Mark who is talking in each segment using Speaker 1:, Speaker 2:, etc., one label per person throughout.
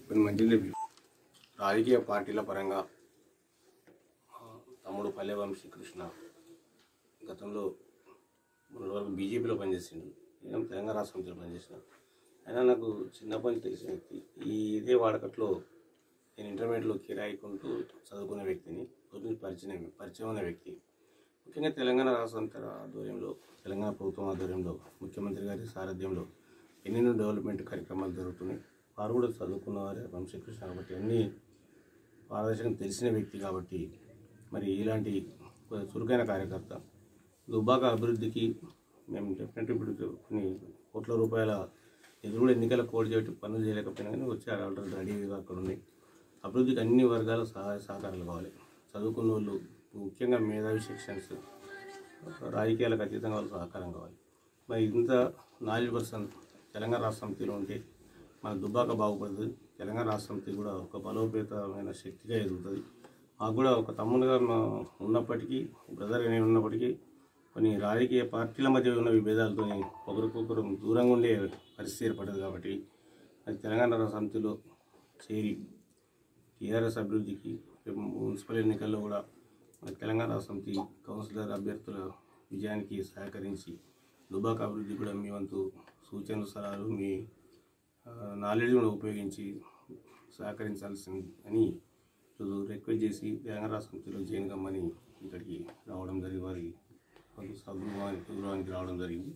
Speaker 1: కొన్ని మంచి రాజకీయ పార్టీల పరంగా ఆ, తమ్ముడు పల్లె వంశీ కృష్ణ గతంలో మూడు వరకు బీజేపీలో పనిచేసిండు నేను తెలంగాణ రాష్ట్ర సమితిలో పనిచేసిన అయినా నాకు చిన్నప్పటి నుంచి తెలిసిన వ్యక్తి ఈ ఇదే వాడకట్లో నేను ఇంటర్మీడియట్లో కిరాయికుంటూ చదువుకునే వ్యక్తిని రోజు పరిచయం పరిచయం ఉన్న వ్యక్తి ముఖ్యంగా తెలంగాణ రాష్ట్ర సమితి ఆధ్వర్యంలో తెలంగాణ ప్రభుత్వం ఆధ్వర్యంలో ముఖ్యమంత్రి గారి సారథ్యంలో ఎన్నెన్నో డెవలప్మెంట్ కార్యక్రమాలు జరుగుతున్నాయి వారు కూడా చదువుకున్నవారే వంశకృష్ణ కాబట్టి అన్నీ పారదర్శకంగా తెలిసిన వ్యక్తి కాబట్టి మరి ఇలాంటి ఒక చురుకైన కార్యకర్త దుబ్బాక అభివృద్ధికి మేము డెఫినెట్ ఇప్పుడు కొన్ని కోట్ల రూపాయల నిధులు కూడా ఎన్నికల కోడ్ చేయటం పనులు చేయలేకపోయినా కానీ వచ్చి ఆల్రెడీ రెడీగా అక్కడ ఉన్నాయి అభివృద్ధికి అన్ని వర్గాల సహాయ సహకారాలు కావాలి చదువుకున్న వాళ్ళు ముఖ్యంగా మేధావి సెక్షన్స్ రాజకీయాలకు అతీతంగా వాళ్ళు సహకారం కావాలి మరి ఇంత నాలుగు పర్సెంట్ తెలంగాణ రాష్ట్ర సమితిలో ఉంటే మన దుబ్బాక బాగుపడుతుంది తెలంగాణ రాష్ట్ర సమితి కూడా ఒక బలోపేతమైన శక్తిగా ఎదుగుతుంది మాకు కూడా ఒక తమ్ముడుగా మా ఉన్నప్పటికీ బ్రదర్ నేను ఉన్నప్పటికీ కొన్ని రాజకీయ పార్టీల మధ్య ఉన్న విభేదాలతో ఒకరికొకరు దూరంగా ఉండే పరిస్థితి ఏర్పడింది కాబట్టి అది తెలంగాణ రాష్ట్ర సమితిలో చేరి టీఆర్ఎస్ అభివృద్ధికి రేపు మున్సిపల్ ఎన్నికల్లో కూడా మన తెలంగాణ రాష్ట్ర సమితి కౌన్సిలర్ అభ్యర్థుల విజయానికి సహకరించి దుబాక అభివృద్ధి కూడా మీ వంతు సూచనలు సలహాలు మీ నాలెడ్జ్ కూడా ఉపయోగించి సహకరించాల్సింది అని ఈరోజు రిక్వెస్ట్ చేసి తెలంగాణ రాష్ట్ర సమితిలో జాయిన్ కమ్మని ఇక్కడికి రావడం జరిగి వారి కొంత సద్గృహానికి గృహానికి రావడం జరిగింది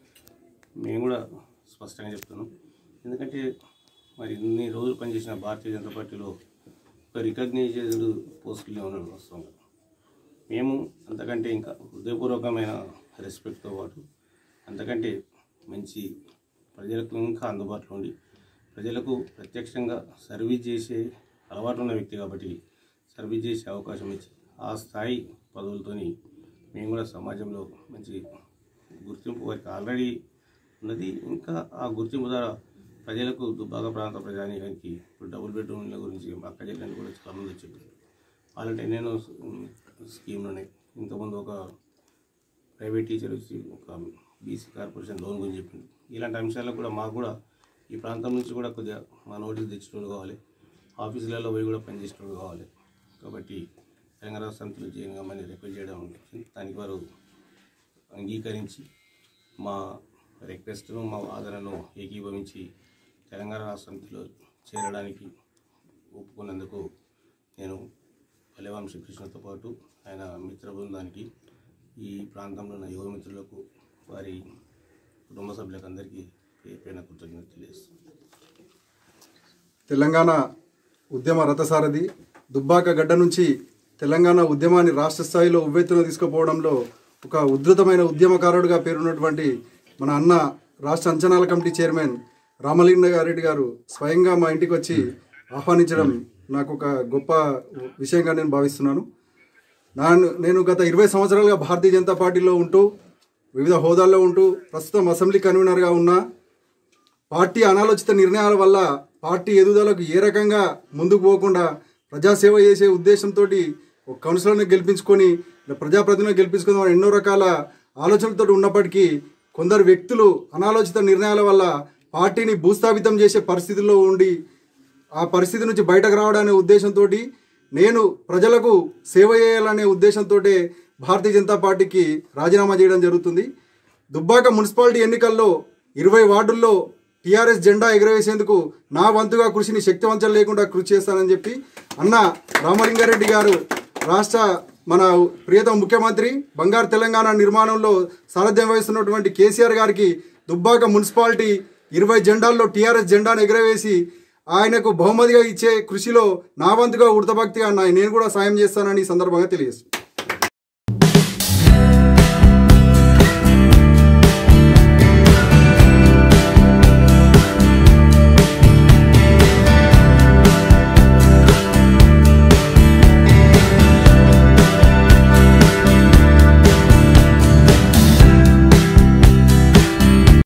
Speaker 1: మేము కూడా స్పష్టంగా చెప్తున్నాం ఎందుకంటే మరి ఇన్ని రోజులు పనిచేసిన భారతీయ జనతా పార్టీలో ఒక రికగ్నైజ్డ్ పోస్టులే ఉన్నాడు వాస్తవంగా మేము అంతకంటే ఇంకా హృదయపూర్వకమైన రెస్పెక్ట్తో పాటు అంతకంటే మంచి ప్రజలకు ఇంకా అందుబాటులో ఉండి ప్రజలకు ప్రత్యక్షంగా సర్వీస్ చేసే అలవాటు ఉన్న వ్యక్తి కాబట్టి సర్వీస్ చేసే అవకాశం ఇచ్చి ఆ స్థాయి పదవులతోని మేము కూడా సమాజంలో మంచి గుర్తింపు వారికి ఆల్రెడీ ఉన్నది ఇంకా ఆ గుర్తింపు ద్వారా ప్రజలకు దుబ్బాక ప్రాంత ప్రజానీకానికి ఇప్పుడు డబుల్ బెడ్రూమ్ల గురించి మా అక్క చెల్లెలు కూడా చాలామంది చెప్పారు వాళ్ళంటే ఎన్నెన్నో స్కీమ్లు ఉన్నాయి ఇంతకుముందు ఒక ప్రైవేట్ టీచర్ వచ్చి ఒక బీసీ కార్పొరేషన్ లోన్ గురించి చెప్పింది ఇలాంటి అంశాలకు కూడా మాకు కూడా ఈ ప్రాంతం నుంచి కూడా కొద్దిగా మా నోటీస్ తెచ్చేటోళ్ళు కావాలి ఆఫీసులలో పోయి కూడా పనిచేసేటోళ్ళు కావాలి కాబట్టి తెలంగాణ రాష్ట్ర సమితిలో జాయిన్ కమ్మని రిక్వెస్ట్ చేయడం వచ్చింది దానికి వారు అంగీకరించి మా రిక్వెస్ట్ను మా వాదనను ఏకీభవించి తెలంగాణ రాష్ట్ర సమితిలో చేరడానికి ఒప్పుకున్నందుకు నేను పల్లెవంశ కృష్ణతో పాటు ఆయన మిత్ర బృందానికి ఈ ప్రాంతంలో ఉన్న యువ మిత్రులకు వారి కుటుంబ సభ్యులకు అందరికీ పేరు పైన కృతజ్ఞత తెలియజేస్తున్నాను
Speaker 2: తెలంగాణ ఉద్యమ రథసారథి దుబ్బాక గడ్డ నుంచి తెలంగాణ ఉద్యమాన్ని రాష్ట్ర స్థాయిలో ఉవ్వెత్తున తీసుకుపోవడంలో ఒక ఉధృతమైన ఉద్యమకారుడిగా పేరున్నటువంటి మన అన్న రాష్ట్ర అంచనాల కమిటీ చైర్మన్ రామలింగారెడ్డి గారు స్వయంగా మా ఇంటికి వచ్చి ఆహ్వానించడం నాకు ఒక గొప్ప విషయంగా నేను భావిస్తున్నాను నాను నేను గత ఇరవై సంవత్సరాలుగా భారతీయ జనతా పార్టీలో ఉంటూ వివిధ హోదాల్లో ఉంటూ ప్రస్తుతం అసెంబ్లీ కన్వీనర్గా ఉన్నా పార్టీ అనాలోచిత నిర్ణయాల వల్ల పార్టీ ఎదుగుదలకు ఏ రకంగా ముందుకు పోకుండా ప్రజాసేవ చేసే ఉద్దేశంతో ఒక కౌన్సిలర్ని గెలిపించుకొని ప్రజాప్రతినిధిని గెలిపించుకుందాం ఎన్నో రకాల ఆలోచనలతో ఉన్నప్పటికీ కొందరు వ్యక్తులు అనాలోచిత నిర్ణయాల వల్ల పార్టీని భూస్థాపితం చేసే పరిస్థితుల్లో ఉండి ఆ పరిస్థితి నుంచి బయటకు రావడనే ఉద్దేశంతో నేను ప్రజలకు సేవ చేయాలనే ఉద్దేశంతో భారతీయ జనతా పార్టీకి రాజీనామా చేయడం జరుగుతుంది దుబ్బాక మున్సిపాలిటీ ఎన్నికల్లో ఇరవై వార్డుల్లో టీఆర్ఎస్ జెండా ఎగరవేసేందుకు నా వంతుగా కృషిని శక్తివంచం లేకుండా కృషి చేస్తానని చెప్పి అన్న రామలింగారెడ్డి గారు రాష్ట్ర మన ప్రియతమ ముఖ్యమంత్రి బంగారు తెలంగాణ నిర్మాణంలో సారథ్యం వహిస్తున్నటువంటి కేసీఆర్ గారికి దుబ్బాక మున్సిపాలిటీ ఇరవై జెండాల్లో టీఆర్ఎస్ జెండాను ఎగరవేసి ఆయనకు బహుమతిగా ఇచ్చే కృషిలో నా వంతుగా ఉడతభక్తిగా నా- నేను కూడా సాయం చేస్తానని ఈ సందర్భంగా తెలియజేస్తాను